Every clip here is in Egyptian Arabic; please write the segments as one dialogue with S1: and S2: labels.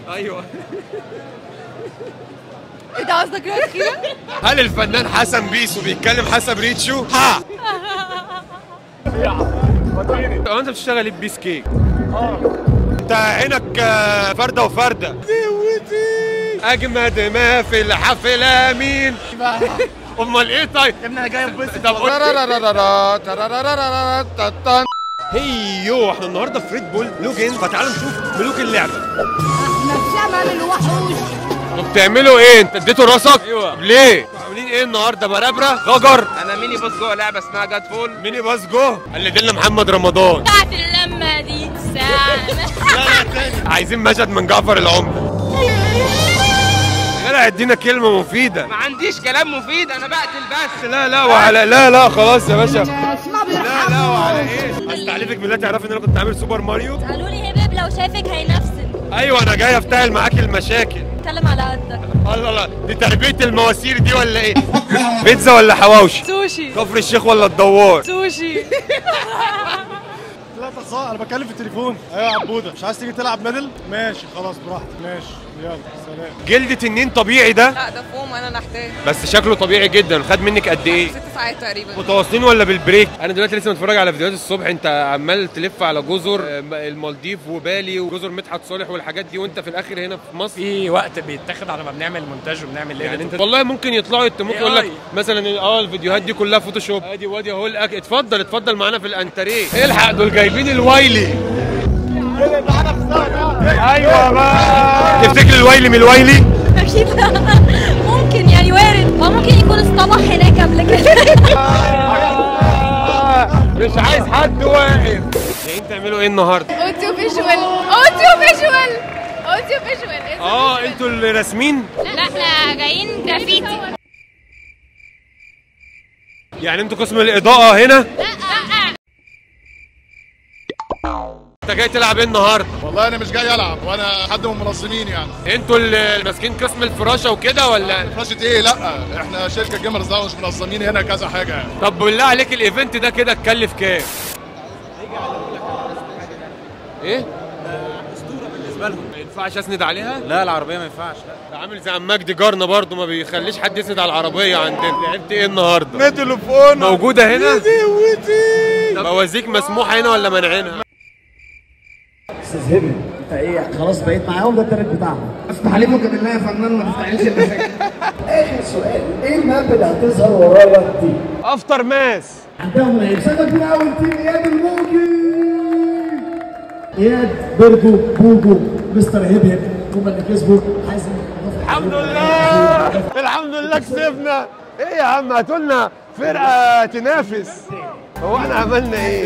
S1: ايوه
S2: انت قصدك رؤية أخيرة؟
S1: هل الفنان حسن بيسو بيتكلم حسب ريتشو؟ ها هو انت بتشتغل ايه ببيس كيك؟ انت عينك آه، فرده وفرده اجمد ما في الحفله مين؟ امال ايه طيب؟
S3: يا ابني انا جاي اتبسط
S1: طب قول- هيو احنا النهارده في ريد بول لوجين فتعالوا نشوف ملوك اللعبه
S2: نفسها الوحوش
S1: بتعملوا ايه؟ انت اديته راسك؟ ايوه ليه؟ عاملين ايه النهارده برابره؟ غجر
S4: انا ميني بوس جوه لعبه اسمها جاد فول
S1: ميني باس جو قلد لنا محمد رمضان
S5: بتاعت اللمة دي ساعة
S1: عايزين مشهد من جعفر العمدة لا ادينا كلمة مفيدة
S4: ما عنديش كلام مفيد انا بقتل بس
S1: لا لا وعلى لا لا خلاص يا باشا لا لا وعلى ايه استعلفك بالله تعرفي ان انا كنت عامل سوبر ماريو
S5: قالوا لي هباب لو شافك هينفسن
S1: ايوه انا جاي افتعل معاك المشاكل
S5: اتكلم على قدك
S1: الله الله دي تربية المواسير دي ولا ايه بيتزا ولا حواوشي
S2: سوشي
S1: كفر الشيخ ولا الدوار
S2: سوشي
S3: لا تصاع انا بتكلم في التليفون ايوه يا عبوده مش عايز تيجي تلعب ميدل ماشي خلاص براحتك ماشي يلا سلام
S1: جلد تنين طبيعي ده
S6: لا ده فوم انا نحتاج
S1: بس شكله طبيعي جدا خد منك قد ايه
S6: ست ساعات تقريبا
S1: متواصلين ولا بالبريك انا دلوقتي لسه متفرج على فيديوهات الصبح انت عمال تلف على جزر آه، المالديف وبالي وجزر مدحت صالح والحاجات دي وانت في الاخر هنا في مصر
S7: في وقت بيتاخد على ما بنعمل مونتاج وبنعمل
S1: يعني
S7: edit.
S1: انت والله ممكن يطلعوا يتموك يقول لك
S7: AI.
S1: مثلا اه الفيديوهات دي كلها فوتوشوب ادي وادي اهو الأك- اتفضل اتفضل معانا في الانتريه الحق دول جايبين الوايلي ايوه بقى تفتكر الوايلي من الوايلي
S5: اكيد لا ممكن يعني وارد هو ممكن يكون اصطبح هناك قبل كده
S1: مش عايز حد واقف جايين تعملوا ايه النهارده
S2: اوتيو فيجوال اوتيو فيجوال اوتيو فيجوال
S1: اه انتوا اللي راسمين
S5: لا احنا جايين جرافيتي
S1: يعني انتوا قسم الاضاءه هنا انت جاي تلعب ايه النهارده
S8: والله انا مش جاي العب وانا حد من المنظمين يعني
S1: انتوا اللي ماسكين قسم الفراشه وكده ولا
S8: فراشة ايه لا احنا شركه جيمرز ده مش منظمين هنا كذا حاجه يعني
S1: طب بالله عليك الايفنت ده كده اتكلف كام ايه بالنسبه لهم ما ينفعش اسند عليها
S7: لا العربيه ما ينفعش لا
S1: ده عامل زي عم مجدي جارنا برضه ما بيخليش حد يسند على العربيه عندنا لعبت ايه النهارده
S8: تليفون
S1: موجوده هنا بوازيك مسموحه هنا ولا منعينها
S9: استاذ هبل انت ايه خلاص بقيت معاهم ده التالت بتاعهم افتح عليكم كان الله يا فنان ما تستعجلش المشاكل اخر سؤال ايه الماب اللي هتظهر ورايا دي؟
S1: افتر ماس
S9: عندهم ايه؟ سنة كبيرة قوي تيم اياد الموجي اياد بيرجو بوجو مستر هبهب هم اللي كسبوا حازم
S1: الحمد لله الحمد لله كسبنا ايه يا عم هاتوا لنا فرقه تنافس هو احنا عملنا ايه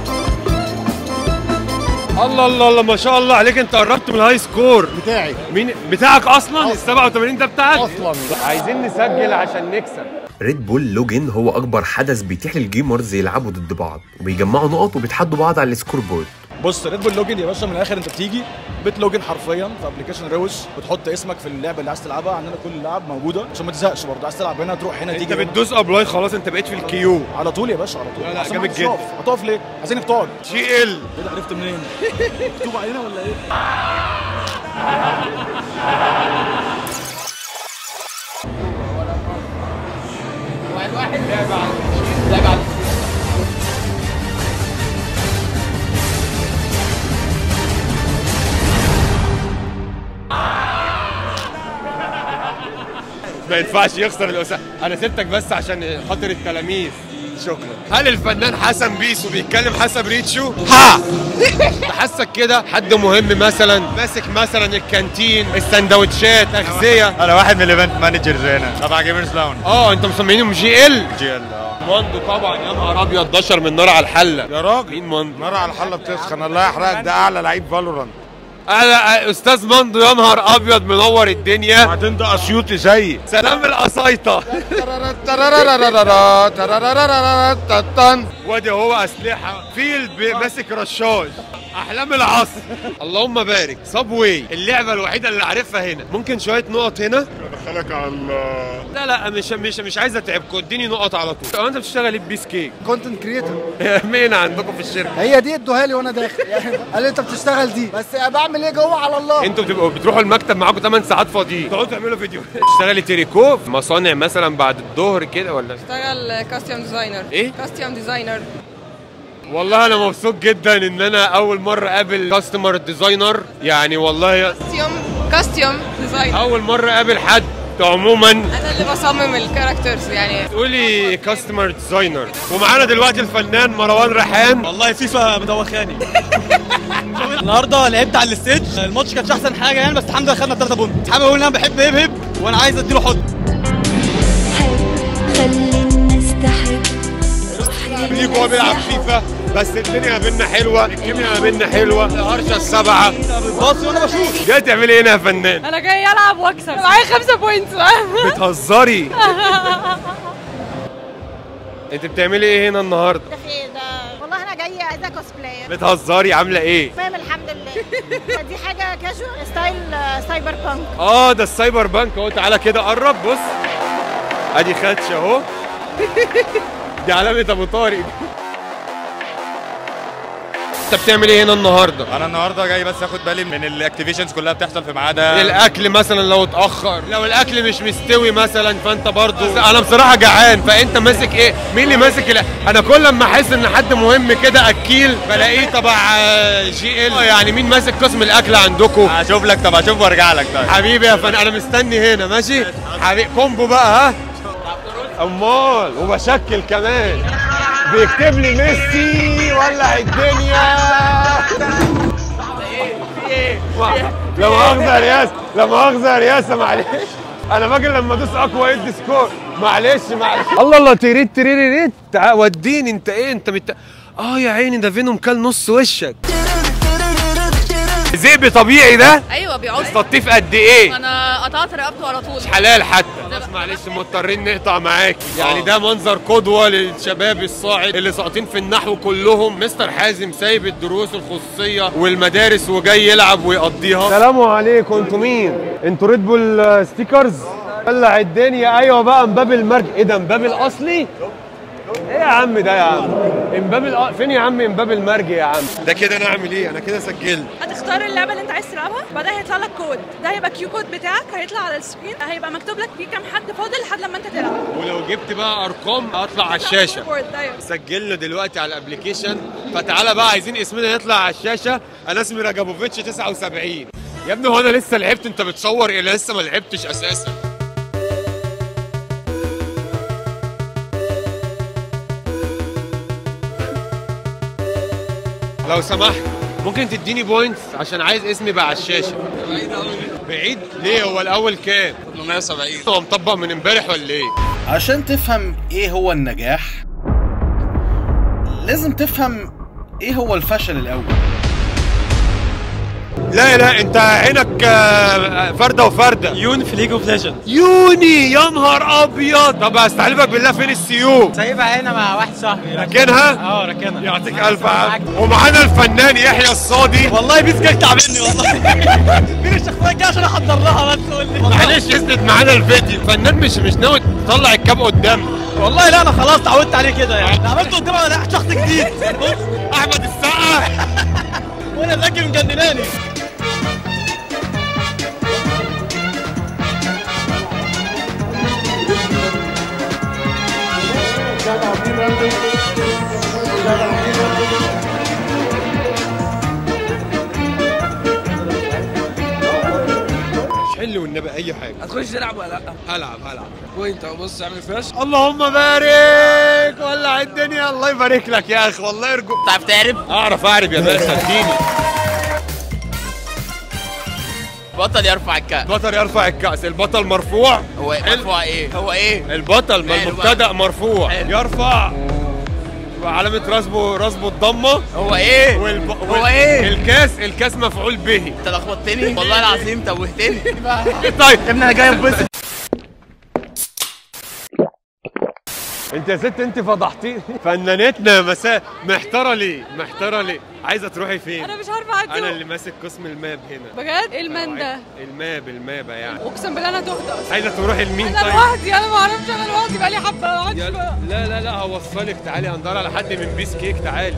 S1: الله الله الله ما شاء الله عليك انت قربت من الهاي سكور
S8: بتاعي
S1: مين بتاعك اصلا ال 87 ده بتاعك
S8: اصلا
S1: عايزين نسجل عشان نكسب
S10: ريد بول لوجن هو اكبر حدث بيتيح للجيمرز يلعبوا ضد بعض وبيجمعوا نقط وبيتحدوا بعض على السكور بورد
S3: بص ريد بول لوجن يا باشا من الاخر انت بتيجي بتلوجن حرفيا في ابلكيشن روش بتحط اسمك في اللعبه اللي عايز تلعبها عندنا كل اللعب موجوده عشان ما تزهقش برضه عايز تلعب هنا تروح هنا
S1: انت
S3: تيجي هنا.
S1: بتدوس ابلاي خلاص انت بقيت في الكيو
S3: على طول يا باشا على طول
S1: لا لا،
S3: عشان
S1: جامد
S3: محدش
S1: جدا.
S3: يقف. هتقف ليه؟ عايزينك تقعد
S1: جي ال
S3: ايه ده عرفت منين؟ مكتوب علينا ولا ايه؟
S1: ما ينفعش يخسر الأسا انا سبتك بس عشان خاطر التلاميذ شكرا هل الفنان حسن بيسو بيتكلم حسب ريتشو؟ ها تحسك كده حد مهم مثلا ماسك مثلا الكانتين السندوتشات تغذيه
S7: انا واحد من الايفنت مانجرز هنا تبع جيمرز لاون
S1: اه انت مسمينهم جي ال
S7: جي ال اه
S1: ماندو طبعا يا نهار ابيض دشر من نار على الحله
S8: يا راجل
S1: مين ماندو؟
S8: نار على الحله بتسخن الله يحرقك ده اعلى لعيب فالورانت
S1: انا استاذ ماندو يا نهار ابيض منور الدنيا
S8: بعدين ده اسيوطي زيي
S1: سلام القصايطه وادي هو اسلحه فيل ب- ماسك رشاش احلام العصر اللهم بارك صابواي اللعبه الوحيده اللي عارفها هنا ممكن شويه نقط هنا
S8: دخلك على ال
S1: لا لا مش مش مش عايز اتعبكم اديني نقط على طول هو انت بتشتغل ايه بيس كيك
S11: كونتنت كريتور
S1: مين عندكم في الشركه
S11: هي دي ادوها لي وانا داخل يعني قال لي انت بتشتغل دي بس بعمل ايه جوه على الله
S1: انتوا بتبقوا بتروحوا المكتب معاكم 8 ساعات فاضيين تقعدوا تعملوا فيديو تشتغلي تريكو في مصانع مثلا بعد الظهر كده ولا
S6: اشتغل كاستيوم ديزاينر
S1: ايه؟
S6: كاستيوم ديزاينر
S1: والله انا مبسوط جدا ان انا اول مره اقابل كاستمر ديزاينر يعني والله
S6: كاستيوم كاستيوم ديزاينر
S1: اول مره اقابل حد عموما
S6: انا اللي بصمم الكاركترز يعني
S1: تقولي كاستمر ديزاينر ومعانا دلوقتي الفنان مروان ريحان
S3: والله فيفا مدوخاني النهارده لعبت على الستيج الماتش كانش احسن حاجه يعني بس الحمد لله خدنا 3 بونت حابب اقول ان انا بحب هبهب وانا عايز اديله حضن
S5: خلي الناس تحب
S1: ليك وهو بيلعب فيفا بس الدنيا ما بينا حلوه الكيمياء ما بينا حلوه الهرشه السبعه
S3: باصي وانا بشوط
S1: جاي تعملي ايه هنا يا فنان
S2: انا جاي العب واكسب معايا خمسة بوينتس
S1: بتهزري انت بتعملي ايه هنا النهارده
S5: ده في ده والله انا جايه عايزه كوسبلاي
S1: بتهزري عامله ايه
S5: تمام الحمد لله دي حاجه كاجوال ستايل سايبر بانك
S1: اه ده السايبر بانك اهو تعالى كده قرب بص ادي خدش اهو دي علامه ابو طارق انت بتعمل ايه هنا النهارده
S7: انا النهارده جاي بس اخد بالي من الاكتيفيشنز كلها بتحصل في ميعادها
S1: الاكل مثلا لو اتاخر لو الاكل مش مستوي مثلا فانت برضو انا بصراحه جعان فانت ماسك ايه مين اللي ماسك ال- انا كل ما احس ان حد مهم كده اكيل بلاقيه تبع آه، جي ال يعني مين ماسك قسم الاكل عندكم
S7: هشوف لك طب هشوف وارجع لك طيب
S1: حبيبي يا فن انا مستني هنا ماشي حبيبي كومبو بقى ها امال وبشكل كمان بيكتب لي ميسي ولع الدنيا لا مؤاخذة يا رياس لا مؤاخذة يا رياسة معلش انا فاكر لما ادوس اقوى يد سكور معلش معلش الله الله تريت تريت تعال وديني انت ايه انت مت... اه يا عيني ده فينوم كل نص وشك ذئب طبيعي ده
S2: ايوه بيعض
S1: تطيف قد ايه
S2: انا قطعت رقبته على طول
S1: حلال حتى بس معلش مضطرين نقطع معاك يعني ده منظر قدوة للشباب الصاعد اللي ساقطين في النحو كلهم مستر حازم سايب الدروس الخصوصية والمدارس وجاي يلعب ويقضيها سلام عليكم انتوا مين انتوا ريد بول ستيكرز ولع الدنيا ايوه بقى مبابي المرج ايه ده مبابي الاصلي ايه يا عم ده يا عم امبابي الأ... فين يا عم امبابي المرج يا عم ده كده انا اعمل ايه انا كده سجلت
S2: هتختار اللعبه اللي انت عايز تلعبها بعدها هيطلع لك كود ده هيبقى كيو كود بتاعك هيطلع على السكرين هيبقى مكتوب لك فيه كام حد فاضل لحد لما انت تلعب
S1: ولو جبت بقى ارقام هطلع على الشاشه
S2: كود ايوه
S1: سجلنا دلوقتي على الابلكيشن فتعالى بقى عايزين اسمنا يطلع على الشاشه انا اسمي رجبوفيتش 79 يا ابني هو انا لسه لعبت انت بتصور ايه أنا لسه ما لعبتش اساسا لو سمحت ممكن تديني بوينتس عشان عايز اسمي بقى على الشاشه بعيد قوي بعيد ليه هو الاول كام 870 هو مطبق من امبارح ولا ايه
S12: عشان تفهم ايه هو النجاح لازم تفهم ايه هو الفشل الاول
S1: لا لا انت عينك آه، فرده وفرده
S3: يون في ليج اوف ليجند
S1: يوني يا نهار ابيض طب استحلفك بالله فين السيوف
S3: سايبها هنا مع واحد صاحبي
S1: راكنها
S3: اه راكنها
S1: يعطيك الف عافيه ومعانا الفنان يحيى الصادي
S3: والله بيس كيك تعبني والله مين الشخصيه الجايه عشان احضر لها بس قول لي
S1: معلش اسند معانا الفيديو فنان مش مش ناوي تطلع الكاب قدام
S3: والله لا انا خلاص اتعودت عليه كده يعني عملت قدام انا شخص جديد يعني بص
S1: احمد السقا
S3: وانا ذكي مجنناني
S1: مش حل والنبي اي حاجه
S4: هتخش تلعب ولا لا؟
S1: هلعب هلعب
S4: بوينت اهو بص اعمل فلاش
S1: اللهم بارك ولع الدنيا الله يبارك لك يا اخي والله يرجو
S4: تعرف تعرف؟
S1: اعرف اعرف يا باشا اديني
S4: بطل يرفع الكأس
S1: البطل يرفع الكأس البطل مرفوع
S4: هو مرفوع ايه؟ هو ايه؟
S1: البطل ما
S4: حلو
S1: المبتدأ مرفوع
S4: حلو.
S1: يرفع علامة رسبه رسبه الضمة
S4: هو ايه؟
S1: والب...
S4: هو ايه؟
S1: الكاس الكاس مفعول به
S4: انت لخبطتني والله العظيم توهتني
S1: طيب
S3: يا ابني انا جاي انبسط
S1: انت يا ست انت فضحتيني فنانتنا يا مساء محتاره ليه محتاره ليه عايزه تروحي فين
S2: انا مش عارفه اعدي
S1: انا اللي ماسك قسم الماب هنا
S2: بجد ايه المان ده
S1: الماب الماب يعني
S2: اقسم بالله انا تهت اصلا
S1: عايزه تروحي لمين
S2: انا
S1: طيب
S2: لوحدي انا ما اعرفش انا لوحدي بقالي حبه ما اقعدش
S1: يلا. لا لا لا هوصلك تعالي هندور على حد من بيس كيك تعالي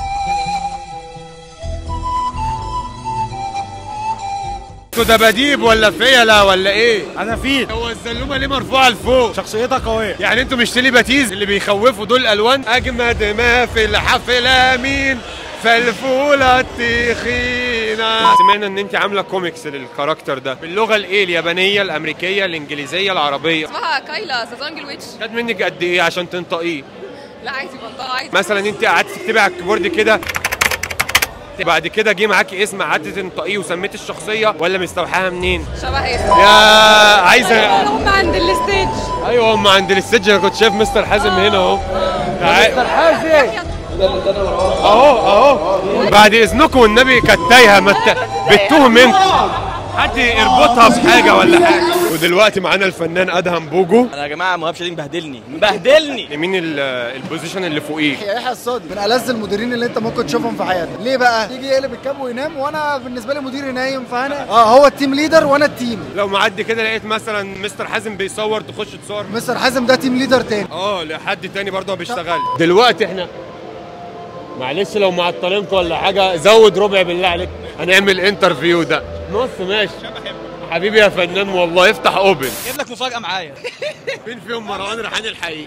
S1: انتوا دباديب ولا فيلا ولا ايه؟
S3: انا فيل
S1: هو الزلومه ليه مرفوعه لفوق؟
S3: شخصيتها قويه
S1: يعني انتوا مش تيلي باتيز اللي بيخوفوا دول الوان اجمد ما في الحفله مين فالفولة التخينة سمعنا ان انت عاملة كوميكس للكاركتر ده باللغة الايه اليابانية الامريكية الانجليزية العربية
S6: اسمها كايلا ذا جانجل ويتش
S1: خد منك قد ايه عشان تنطقيه
S6: لا عادي بنطقها عادي
S1: مثلا انت قعدت تكتبي على الكيبورد كده بعد كده جه معاكي اسم قعدت تنطقيه وسميت الشخصية ولا مستوحاها منين؟
S6: شبه ايه
S1: يا عايزة
S2: هم عند الستيج
S1: ايوه هم عند الستيج انا كنت شايف مستر حازم هنا اهو مستر حازم اهو اهو بعد اذنكم والنبي كانت تايهه ما ت- بتوه منكم حد يربطها بحاجه ولا حاجه ودلوقتي معانا الفنان ادهم بوجو
S4: انا يا جماعه مهاب شادين مبهدلني مبهدلني
S1: مين ال- البوزيشن اللي فوقيك
S11: يحيى الصادق من ألذ المديرين اللي انت ممكن تشوفهم في حياتك ليه بقى يجي يقلب الكاب وينام وانا بالنسبه لي مديري نايم فانا اه هو التيم ليدر وانا التيم
S1: لو معدي كده لقيت مثلا مستر حازم بيصور تخش تصور
S11: مستر حازم ده تيم ليدر تاني
S1: اه لحد تاني برضه ما بيشتغل دلوقتي احنا معلش لو معطلينكم ولا حاجه زود ربع بالله عليك هنعمل انترفيو ده نص ماشي حبيبي يا فنان والله افتح اوبن
S4: جيب لك مفاجاه معايا
S1: مين فيهم مروان ريحان الحقيقي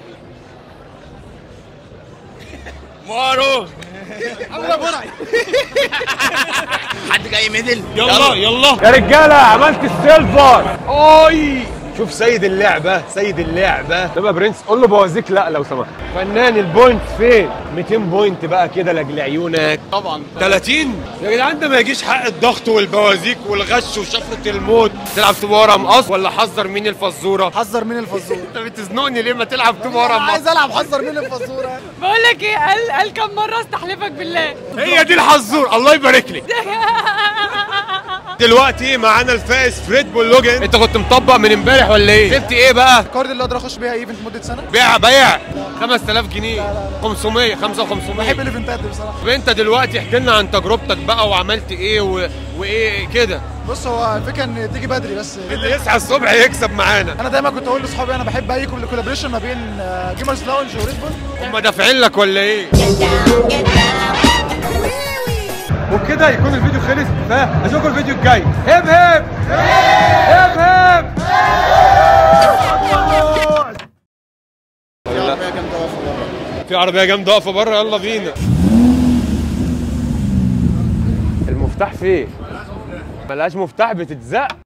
S4: مارو حد جاي ميدل
S1: يلا يلا يا رجاله عملت السيلفر اوي شوف سيد اللعبه سيد اللعبه طب يا برنس قول له بوازيك لا لو سمحت فنان البوينت فين 200 بوينت بقى كده لاجل عيونك
S4: طبعا
S1: 30 يا جدعان ده ما يجيش حق الضغط والبوازيك والغش وشفره الموت تلعب طوبه ورا مقص ولا حذر مين الفزوره
S11: حذر من الفزوره
S1: انت بتزنقني ليه ما تلعب طوبه ورا
S11: انا عايز
S1: مقص
S11: العب حذر من الفزوره
S2: بقول لك ايه قال قال كم مره استحلفك بالله
S1: هي دي الحزور الله يبارك لك دلوقتي معانا الفائز فريد بولوجن انت كنت مطبق من امبارح ولا ايه؟ جبت ايه بقى؟
S11: الكارد اللي اقدر اخش بيها ايفنت مده سنه
S1: بيع بيع 5000 جنيه 500 5500
S11: بحب الايفنتات دي بصراحه
S1: طب انت دلوقتي احكي لنا عن تجربتك بقى وعملت ايه و... وايه كده
S11: بص هو الفكره ان تيجي بدري بس
S1: اللي يصحى الصبح يكسب معانا
S11: انا دايما كنت اقول لاصحابي انا بحب اي كولابريشن ما بين جيمرز لاونج وريد بول
S1: هم دافعين لك ولا ايه؟ وبكده يكون الفيديو خلص فاشوفكم الفيديو الجاي هب هب هب هب في عربية جامدة واقفة بره يلا بينا المفتاح فين؟ ملهاش مفتاح بتتزق